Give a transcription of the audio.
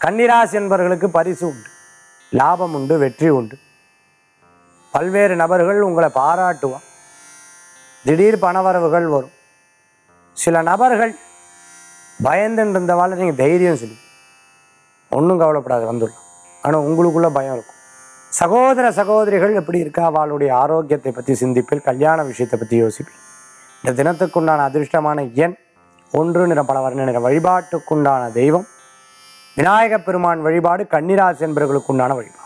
கன்னிராசி என்பவர்களுக்கு பரிசு உண்டு லாபம் உண்டு வெற்றி உண்டு பல்வேறு நபர்கள் உங்களை பாராட்டுவான் திடீர் பணவரவுகள் வரும் சில நபர்கள் பயந்துன்னு இருந்தவாள் நீங்கள் தைரியம் சொல்லி ஒன்றும் கவலைப்படாது வந்துடலாம் ஆனால் உங்களுக்குள்ள பயம் இருக்கும் சகோதர சகோதரிகள் எப்படி இருக்கா அவளுடைய ஆரோக்கியத்தை பற்றி சிந்திப்பில் கல்யாண விஷயத்தை பற்றி யோசிப்பேன் இந்த தினத்துக்குண்டான அதிர்ஷ்டமான எண் ஒன்று நிற பல வர்ண நிற வழிபாட்டுக்குண்டான தெய்வம் விநாயகப் பெருமான் வழிபாடு கன்னிராசி என்பவர்களுக்குண்டான வழிபாடு